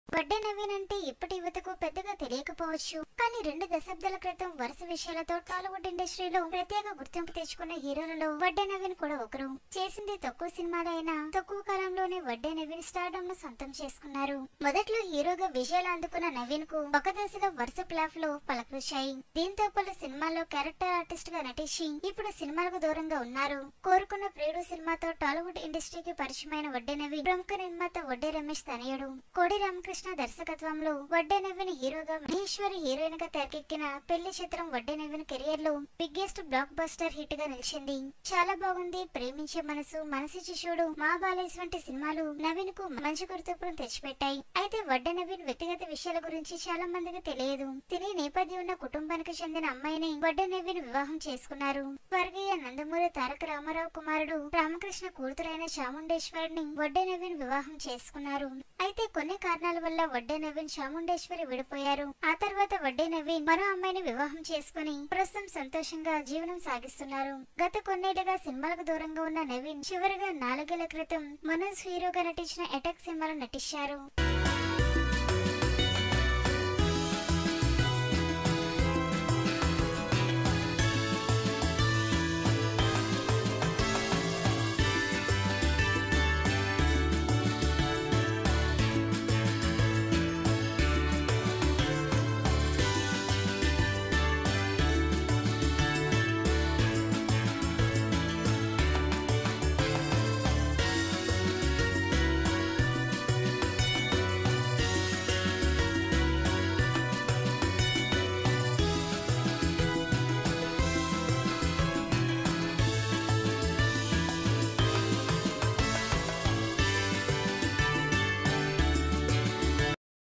వడ్డే నవీన్ అంటే ఇప్పటి యువతకు పెద్దగా తెలియకపోవచ్చు కానీ రెండు దశాబ్దాల క్రితం వరుస విషయాలతో టాలీవుడ్ ఇండస్ట్రీలో ప్రత్యేక గుర్తింపు తెచ్చుకున్న హీరోలలో వడ్డే నవీన్ కూడా ఒకరు చేసింది తక్కువ సినిమాలు అయినా తక్కువ కాలంలోనే వడ్డే నవీన్ స్టార్డమ్ ను సొంతం చేసుకున్నారు మొదట్లో హీరోగా విజయాలు అందుకున్న నవీన్ కు ఒక దశలో వరుస ప్లాఫ్ లో పలకరించాయి దీంతో పలు సినిమాల్లో క్యారెక్టర్ ఆర్టిస్ట్ గా నటించి ఇప్పుడు సినిమాలకు దూరంగా ఉన్నారు కోరుకున్న ప్రియుడు సినిమాతో టాలీవుడ్ ఇండస్ట్రీకి పరిచయమైన వడ్డే నవీన్ ప్రముఖ నిర్మాత వడ్డే రమేష్ తనయుడు కోడి రామకృష్ణ దర్శకత్వంలో వడ్డే నవీన్ హీరోగా మహేశ్వరి హీరోయిన్ గా తెరకెక్కిన పెళ్లి చిత్రం వడ్డే నవీన్ కెరియర్ లో బిగ్గెస్ట్ బ్లాక్ బస్టర్ హిట్ గా నిలిచింది చాలా బాగుంది ప్రేమించే మనసు మనసు శిశువుడు మా బాలేస్ వంటి సినిమాలు నవీన్ కు మంచి గుర్తింపును తెచ్చిపెట్టాయి అయితే వడ్డే నవీన్ వ్యక్తిగత విషయాల గురించి చాలా మందికి తెలియదు తినే నేపథ్యం ఉన్న కుటుంబానికి చెందిన అమ్మాయిని వడ్డే నవీన్ వివాహం చేసుకున్నారు స్వర్గీయ నందమూరి తారక రామారావు కుమారుడు రామకృష్ణ కూతురైన చాముండేశ్వరిని వడ్డే నవీన్ వివాహం చేసుకున్నారు అయితే కొన్ని కారణాల వల్ల వడ్డే నవీన్ చాముండేశ్వరి విడిపోయారు ఆ తర్వాత వడ్డే నవీన్ మరో అమ్మాయిని వివాహం చేసుకుని ప్రస్తుతం సంతోషంగా జీవనం సాగిస్తున్నారు గత కొన్నేళ్లుగా సినిమాలకు దూరంగా ఉన్న నవీన్ చివరిగా నాలుగేళ్ల క్రితం మనోజ్ హీరోగా నటించిన అటాక్ సినిమాలో నటించారు